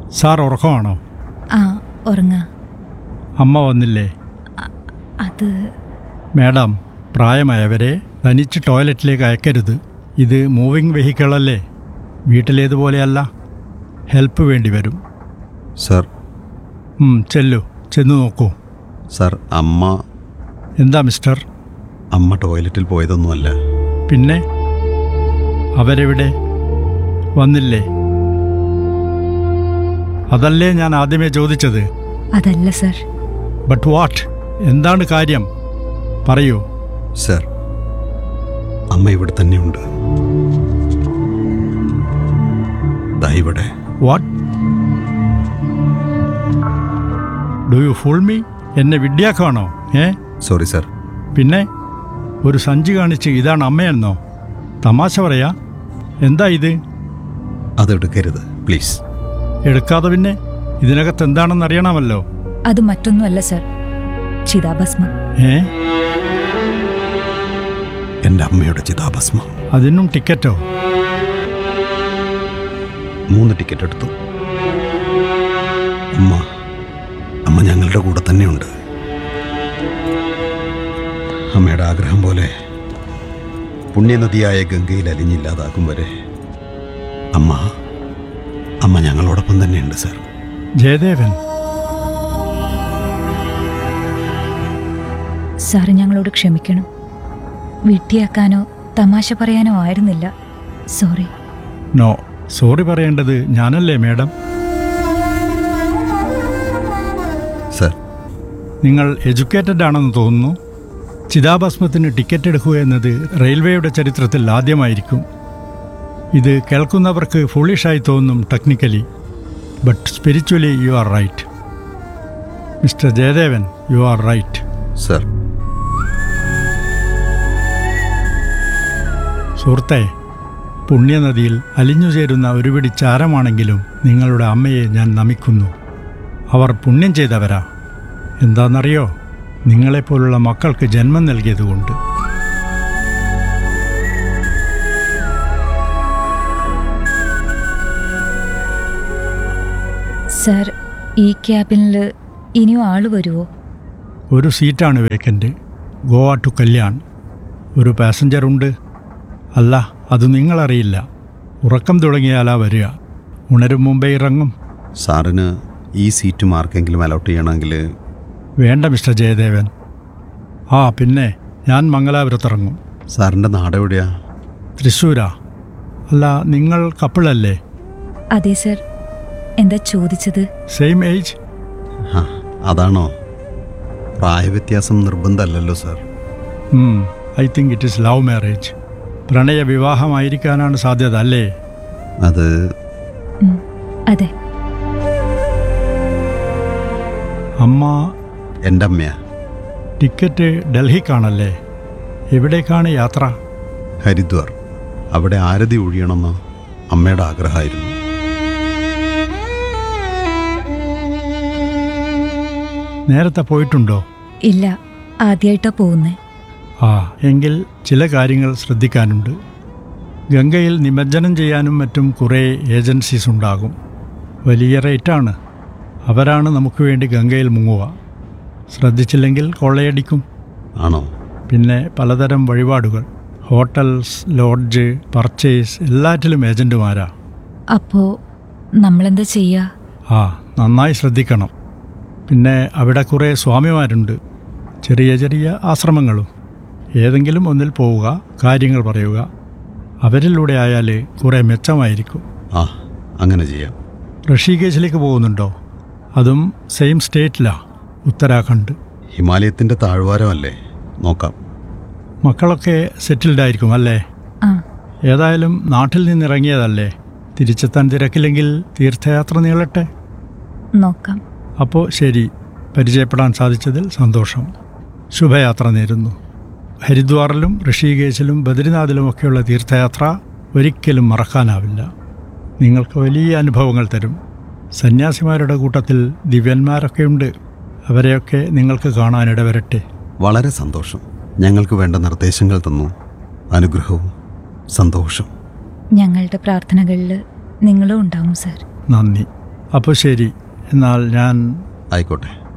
sir ഉറക്കമാണോ ആ ഉറങ്ങ അമ്മ വന്നില്ലേ അത് മാഡം പ്രായമായവരെ തനിച്ച് ടോയ്ലറ്റിലേക്ക് അയക്കരുത് ഇത് മൂവിംഗ് വെഹിക്കിളല്ലേ വീട്ടിലേതുപോലെയല്ല ഹെൽപ്പ് വേണ്ടി വരും സർ ഉം, ചെല്ലു ചെന്ന് നോക്കൂ സർ അമ്മ എന്താ മിസ്റ്റർ അമ്മ ടോയ്ലറ്റിൽ പോയതൊന്നുമല്ല പിന്നെ അവരെവിടെ വന്നില്ലേ അതല്ലേ ഞാൻ ആദ്യമേ ചോദിച്ചത് അതല്ല സർ ബട്ട് വാട്ട് എന്താണ് കാര്യം പറയൂ സർ അമ്മ ഇവിടെ തന്നെയുണ്ട് ദാ ഇവിടെ what do you fool me എന്നെ വിഡ്ഢിയാക്കാണോ ഏ സോറി സർ പിന്നെ ഒരു സഞ്ചി കാണിച്ച് ഇതാണ് അമ്മയെന്നോ തമാശ പറയാ എന്താ ഇത് അതെടുക്കരുത് പ്ലീസ് എടുക്കാതെ പിന്നെ ഇതിനകത്ത് എന്താണെന്ന് അറിയണമല്ലോ അത് മറ്റൊന്നുമല്ല സർ ചിതാഭസ്മം ഏ എൻ്റെ അമ്മയുടെ ചിതാഭസ്മം അതിനും ടിക്കറ്റോ മൂന്ന് ടിക്കറ്റ് എടുത്തു അമ്മ അമ്മ ഞങ്ങളുടെ കൂടെ തന്നെയുണ്ട് അമ്മയുടെ ആഗ്രഹം പോലെ പുണ്യനദിയായ ഗംഗയിൽ അലിഞ്ഞില്ലാതാക്കും വരെ അമ്മ അമ്മ ഞങ്ങളോടൊപ്പം തന്നെയുണ്ട് സർ ജയദേവൻ സാറ് ഞങ്ങളോട് ക്ഷമിക്കണം വിട്ടിയാക്കാനോ തമാശ പറയാനോ ആയിരുന്നില്ല സോറി നോ സോറി പറയേണ്ടത് ഞാനല്ലേ മേഡം സർ നിങ്ങൾ എഡ്യൂക്കേറ്റഡ് ആണെന്ന് തോന്നുന്നു ചിതാഭസ്മത്തിന് ടിക്കറ്റ് എടുക്കുക എന്നത് റെയിൽവേയുടെ ചരിത്രത്തിൽ ആദ്യമായിരിക്കും ഇത് കേൾക്കുന്നവർക്ക് ഫുളിഷായി തോന്നും technically but spiritually you are right mister Jayadevan you are right sir സുഹൃത്തെ പുണ്യനദിയിൽ അലിഞ്ഞുചേരുന്ന ഒരുപിടി ചാരമാണെങ്കിലും നിങ്ങളുടെ അമ്മയെ ഞാൻ നമിക്കുന്നു അവർ പുണ്യം ചെയ്തവരാ എന്താണെന്നറിയോ നിങ്ങളെപ്പോലുള്ള മക്കൾക്ക് ജന്മം നൽകിയതുകൊണ്ട് സർ ഈ ക്യാബിനിൽ ഇനിയും ആള് വരുമോ ഒരു സീറ്റാണ് വേക്കൻ്റ് ഗോവ ടു കല്യാൺ ഒരു പാസഞ്ചർ ഉണ്ട് അല്ല അത് നിങ്ങളറിയില്ല ഉറക്കം തുടങ്ങിയാലാ വരിക ഉണരും മുമ്പേ ഇറങ്ങും സാറിന് ഈ സീറ്റ് മാർക്കെങ്കിലും അലോട്ട് ചെയ്യണമെങ്കിൽ വേണ്ട മിസ്റ്റർ ജയദേവൻ ആ പിന്നെ ഞാൻ മംഗലാപുരത്തിറങ്ങും സാറിൻ്റെ നാടെവിടെയാ തൃശ്ശൂരാ അല്ല നിങ്ങൾ കപ്പിളല്ലേ അതെ സർ എന്താ ചോദിച്ചത് സെയിം ഏജ് ആ അതാണോ പ്രായവ്യത്യാസം നിർബന്ധമല്ലല്ലോ sir I think it is love marriage പ്രണയ വിവാഹമായിരിക്കാനാണ് സാധ്യത അല്ലേ അത് ഉം, അതെ അമ്മ എൻ്റെ അമ്മയാ ടിക്കറ്റ് ഡൽഹിക്കാണല്ലേ എവിടേക്കാണ് യാത്ര ഹരിദ്വാർ അവിടെ ആരതി ഒഴിയണമെന്ന് അമ്മയുടെ ആഗ്രഹമായിരുന്നു നേരത്തെ പോയിട്ടുണ്ടോ ഇല്ല ആദ്യമായിട്ടാ പോകുന്നേ ആ എങ്കിൽ ചില കാര്യങ്ങൾ ശ്രദ്ധിക്കാനുണ്ട് ഗംഗയിൽ നിമജ്ജനം ചെയ്യാനും മറ്റും കുറേ ഏജൻസീസ് ഉണ്ടാകും വലിയ റേറ്റാണ് അവരാണ് നമുക്ക് വേണ്ടി ഗംഗയിൽ മുങ്ങുക ശ്രദ്ധിച്ചില്ലെങ്കിൽ കൊള്ളയടിക്കും ആണോ പിന്നെ പലതരം വഴിപാടുകൾ ഹോട്ടൽസ് ലോഡ്ജ് പർച്ചേസ് എല്ലാറ്റിലും ഏജൻറ്റുമാരാ അപ്പോ നമ്മളെന്താ ചെയ്യാ ആ നന്നായി ശ്രദ്ധിക്കണം പിന്നെ അവിടെ കുറേ സ്വാമിമാരുണ്ട് ചെറിയ ചെറിയ ആശ്രമങ്ങളും ഏതെങ്കിലും ഒന്നിൽ പോവുക കാര്യങ്ങൾ പറയുക അവരിലൂടെ ആയാൽ കുറേ മെച്ചമായിരിക്കും ആ അങ്ങനെ ചെയ്യാം ഋഷികേശിലേക്ക് പോകുന്നുണ്ടോ അതും സെയിം സ്റ്റേറ്റിലാ ഉത്തരാഖണ്ഡ് ഹിമാലയത്തിൻ്റെ താഴ്വാരമല്ലേ നോക്കാം മക്കളൊക്കെ സെറ്റിൽഡ് ആയിരിക്കും അല്ലേ ആ ഏതായാലും നാട്ടിൽ നിന്നിറങ്ങിയതല്ലേ തിരിച്ചെത്താൻ തിരക്കില്ലെങ്കിൽ തീർത്ഥയാത്ര നീളട്ടെ നോക്കാം അപ്പോൾ ശരി പരിചയപ്പെടാൻ സാധിച്ചതിൽ സന്തോഷം ശുഭയാത്ര നേരുന്നു ഹരിദ്വാറിലും ഋഷികേശിലും ബദ്രിനാഥിലുമൊക്കെയുള്ള തീർത്ഥയാത്ര ഒരിക്കലും മറക്കാനാവില്ല നിങ്ങൾക്ക് വലിയ അനുഭവങ്ങൾ തരും സന്യാസിമാരുടെ കൂട്ടത്തിൽ ദിവ്യന്മാരൊക്കെയുണ്ട് അവരെയൊക്കെ നിങ്ങൾക്ക് കാണാനിടവരട്ടെ വളരെ സന്തോഷം ഞങ്ങൾക്ക് വേണ്ട നിർദ്ദേശങ്ങൾ തന്നു അനുഗ്രഹവും സന്തോഷം ഞങ്ങളുടെ പ്രാർത്ഥനകളിൽ നിങ്ങളും ഉണ്ടാവും സർ നന്ദി അപ്പോൾ ശരി എന്നാൽ ഞാൻ ആയിക്കോട്ടെ